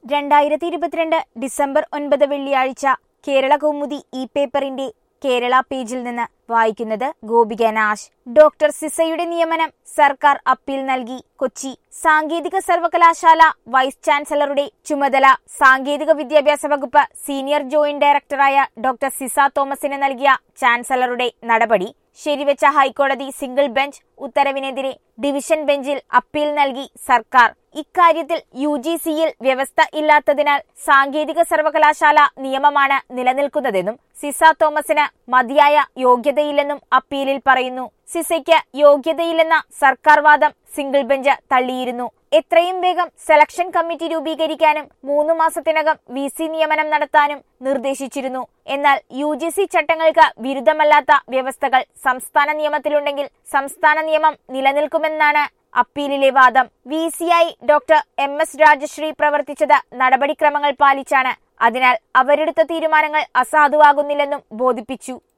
രണ്ടായിരത്തി ഇരുപത്തിരണ്ട് ഡിസംബർ ഒൻപത് വെള്ളിയാഴ്ച കേരള കൗമുദി ഇ പേപ്പറിന്റെ കേരള പേജിൽ നിന്ന് വായിക്കുന്നത് ഗോപിക നാശ് ഡോക്ടർ സിസയുടെ നിയമനം സർക്കാർ അപ്പീൽ നൽകി കൊച്ചി സാങ്കേതിക സർവകലാശാല വൈസ് ചാൻസലറുടെ ചുമതല സാങ്കേതിക വിദ്യാഭ്യാസ വകുപ്പ് സീനിയർ ജോയിന്റ് ഡയറക്ടറായ ഡോക്ടർ സിസ തോമസിന് നൽകിയ ചാൻസലറുടെ നടപടി ശരിവെച്ച ഹൈക്കോടതി സിംഗിൾ ബെഞ്ച് ഉത്തരവിനെതിരെ ഡിവിഷൻ ബെഞ്ചിൽ അപ്പീൽ നൽകി സർക്കാർ ഇക്കാര്യത്തിൽ യു ജി സിയിൽ വ്യവസ്ഥ ഇല്ലാത്തതിനാൽ സാങ്കേതിക സർവകലാശാല നിയമമാണ് നിലനിൽക്കുന്നതെന്നും സിസ തോമസിന് മതിയായ യോഗ്യതയില്ലെന്നും അപ്പീലിൽ പറയുന്നു സിസയ്ക്ക് യോഗ്യതയില്ലെന്ന സർക്കാർ വാദം സിംഗിൾ ബെഞ്ച് തള്ളിയിരുന്നു എത്രയും വേഗം സെലക്ഷൻ കമ്മിറ്റി രൂപീകരിക്കാനും മൂന്ന് മാസത്തിനകം വി സി നിയമനം നടത്താനും നിർദ്ദേശിച്ചിരുന്നു എന്നാൽ യു ജി സി ചട്ടങ്ങൾക്ക് വിരുദ്ധമല്ലാത്ത വ്യവസ്ഥകൾ സംസ്ഥാന നിയമത്തിലുണ്ടെങ്കിൽ സംസ്ഥാന നിയമം നിലനിൽക്കുമെന്നാണ് അപ്പീലിലെ വാദം വി സിയായി ഡോക്ടർ എം എസ് രാജശ്രീ പ്രവർത്തിച്ചത് നടപടിക്രമങ്ങൾ പാലിച്ചാണ് അതിനാൽ അവരെടുത്ത തീരുമാനങ്ങൾ അസാധുവാകുന്നില്ലെന്നും ബോധിപ്പിച്ചു